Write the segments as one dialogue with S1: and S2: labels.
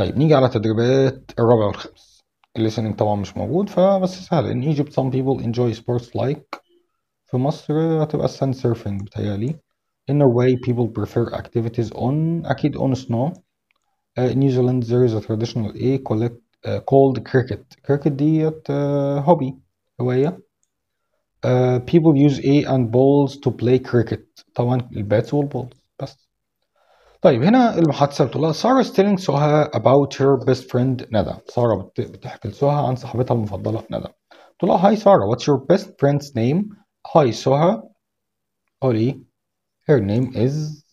S1: طيب نيجي على تدريبات الرابع والخامس الليسننج طبعا مش موجود فبس سهل in Egypt some people enjoy sports like في مصر هتبقى sand surfing بتهيألي in Norway people prefer activities on أكيد on snow uh, in New Zealand there is a traditional A collect, uh, called cricket cricket ديت uh, hobby هواية uh, people use A and balls to play cricket طبعا الباتس والبولز بس طيب هنا المحادثة بتقول لها سارة is telling سهى about her best friend ندى سارة بت- بتحكي لسهى عن صاحبتها المفضلة ندى بتقول لها هاي سارة what's your best friend's name هاي سهى قولي her name is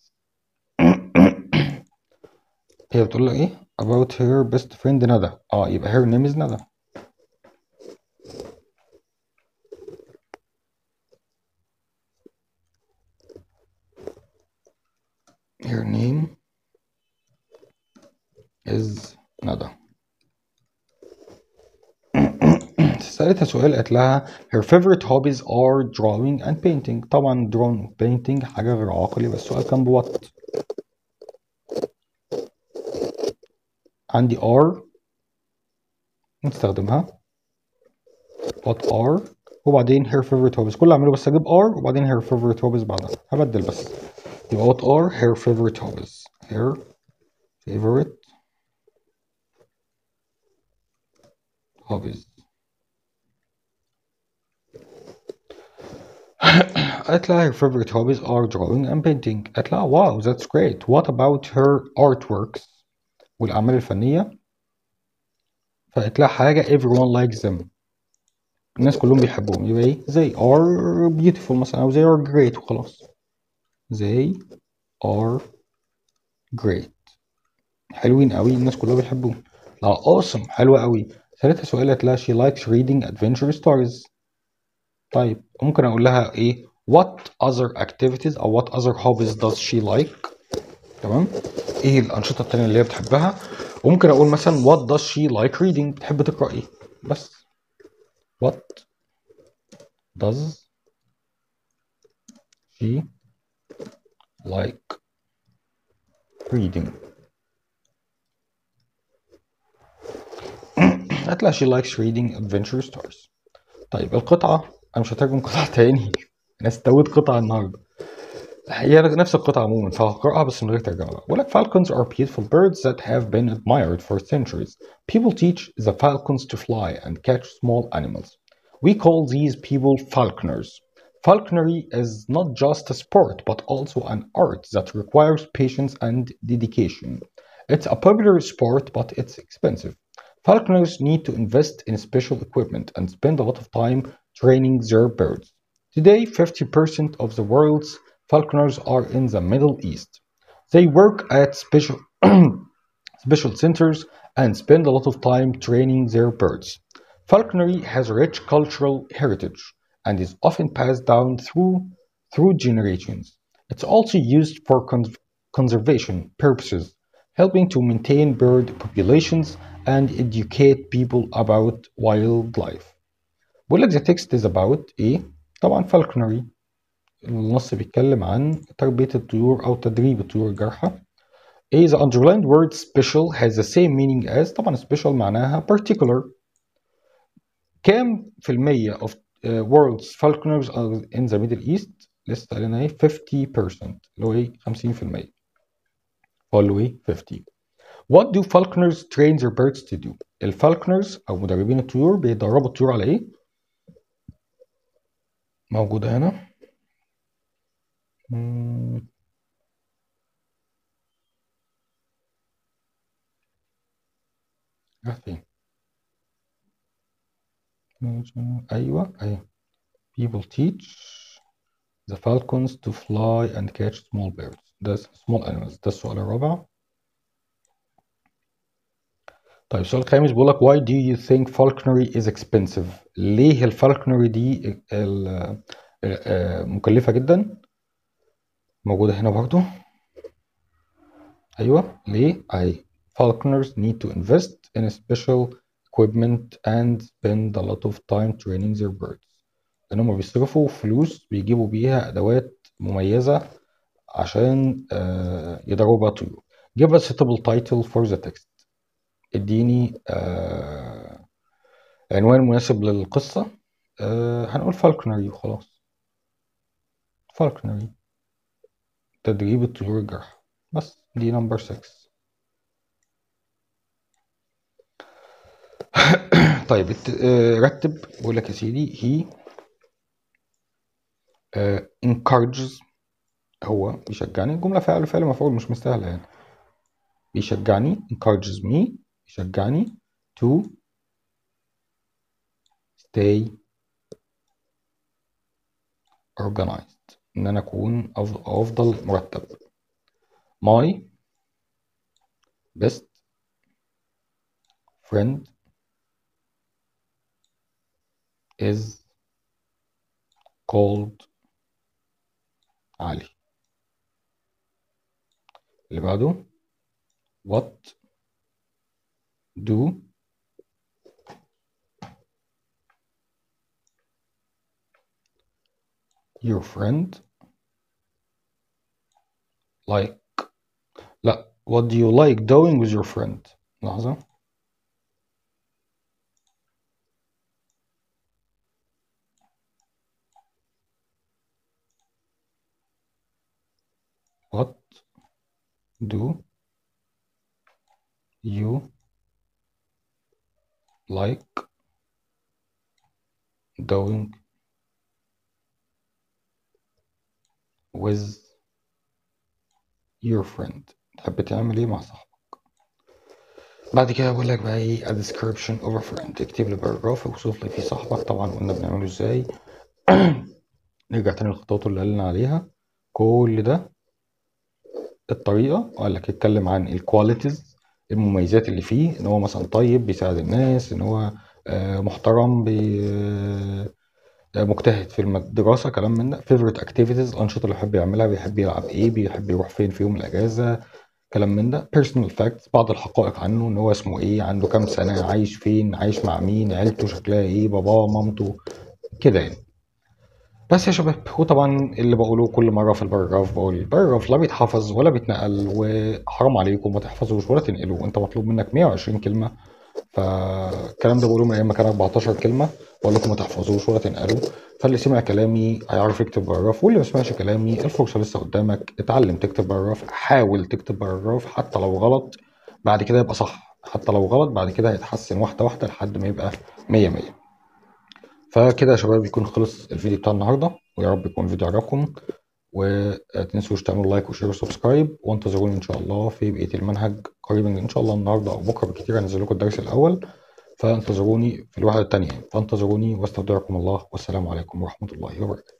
S1: هي بتقول لها ايه about her best friend ندى اه يبقى her name is ندى her name is ندى سألتها سؤال قالت لها her favorite hobbies are drawing and painting طبعا drawing و painting حاجة غير عاقلة بس السؤال كان بوات عندي are نستخدمها what are وبعدين her favorite hobbies كل اللي اعمله بس اجيب are وبعدين her favorite hobbies بعدها هبدل بس يبقى what are her favorite hobbies her favorite hobbies قالت لها her favorite hobbies are drawing and painting قالت لها wow that's great what about her artworks والأعمال الفنية فقالت لها حاجة everyone likes them الناس كلهم بيحبوهم يبقى ايه they are beautiful مثلا أو they are great وخلاص they are great حلوين قوي الناس كلها بيحبوهم لا awesome حلوة قوي سألتها سؤال قالت لها she likes reading adventure stories طيب ممكن أقول لها إيه what other activities أو what other hobbies does she like تمام إيه الأنشطة التانية اللي هي بتحبها وممكن أقول مثلا what does she like reading بتحب تقرأ إيه بس what does she like reading قالت لها she likes reading adventure stories طيب القطعة أنا مش هترجم قطعة تاني أنا استويت قطعة النهاردة هي نفس القطعة عموما فهقرأها بس من غير ترجمة بقى بقول لك falcons are beautiful birds that have been admired for centuries people teach the falcons to fly and catch small animals we call these people falconers falconry is not just a sport but also an art that requires patience and dedication it's a popular sport but it's expensive falconers need to invest in special equipment and spend a lot of time training their birds Today, 50% of the world's falconers are in the Middle East. They work at special, special centers and spend a lot of time training their birds. Falconry has a rich cultural heritage and is often passed down through, through generations. It's also used for con- conservation purposes, helping to maintain bird populations and educate people about wildlife. بقول لك the text is about ايه؟ طبعا falconry النص بيتكلم عن تربية الطيور أو تدريب الطيور الجارحة. A the underlined word special has the same meaning as طبعا special معناها particular. كام في المية of uh, world's falconers are in the Middle East؟ لسه قايلين ايه 50% اللي هو ايه 50% فقول له ايه 50 What do falconers train their birds to do؟ الفالكنرز أو مدربين الطيور بيدربوا الطيور على ايه؟ موجودة هنا مم. راح فين؟ أيوة أيوة people teach the falcons to fly and catch small birds ده small animals ده السؤال الرابع طيب السؤال الخامس بيقول لك why do you think falconry is expensive ليه الفالكنري دي ال- آه، مكلفة جدا موجودة هنا برضو أيوة ليه أي falconers need to invest in a special equipment and spend a lot of time training their birds لأن هما بيصرفوا فلوس بيجيبوا بيها أدوات مميزة عشان آه، يدربوا بيها طيور give a suitable title for the text اديني آه عنوان مناسب للقصة آه هنقول فالكونري وخلاص فالكونري تدريب الطيور الجرح بس دي نمبر 6 طيب الت- آه، رتب بقول لك يا سيدي he آه، encourages هو بيشجعني جملة فعل فعل مفعول مش مستاهلة يعني بيشجعني encourages me بيشجعني to stay organized إن أنا أكون أف- أفضل مرتب my best friend is called علي اللي بعده what do your friend like لا what do you like doing with your friend لحظة what do you like doing with your friend تحب تعمل ايه مع صاحبك بعد كده بقول لك بقى ايه a description of a friend تكتب لي باراجراف اوصف لي فيه صاحبك طبعا قلنا بنعمله ازاي نرجع تاني للخطوات اللي قلنا عليها كل ده الطريقة وقال لك اتكلم عن الكواليتيز المميزات اللي فيه ان هو مثلا طيب بيساعد الناس ان هو آه، محترم بي آه، مجتهد في الم- الدراسة كلام من ده favorite activities الأنشطة اللي بيحب يعملها بيحب يلعب ايه بيحب يروح فين في يوم الأجازة كلام من ده personal facts بعض الحقائق عنه ان هو اسمه ايه عنده كام سنة عايش فين عايش مع مين عيلته شكلها ايه باباه مامته كده يعني بس يا شباب وطبعا اللي بقوله كل مره في الباراجراف بقول الباراجراف لا بيتحفظ ولا بيتنقل وحرام عليكم ما تحفظوش ولا تنقلوا انت مطلوب منك 120 كلمه فالكلام ده بقوله من ايام ما كان 14 كلمه بقول لكم ما تحفظوش ولا تنقلوا فاللي سمع كلامي هيعرف يكتب باراجراف واللي ما سمعش كلامي الفرصه لسه قدامك اتعلم تكتب باراجراف حاول تكتب باراجراف حتى لو غلط بعد كده يبقى صح حتى لو غلط بعد كده هيتحسن واحده واحده لحد ما يبقى 100 100 فكده يا شباب يكون خلص الفيديو بتاع النهارده ويا رب يكون الفيديو عجبكم وتنسوش تعملوا لايك وشير وسبسكرايب وانتظروني ان شاء الله في بقيه المنهج قريبا ان شاء الله النهارده او بكره بالكتير هنزل لكم الدرس الاول فانتظروني في الوحده الثانيه فانتظروني واستودعكم الله والسلام عليكم ورحمه الله وبركاته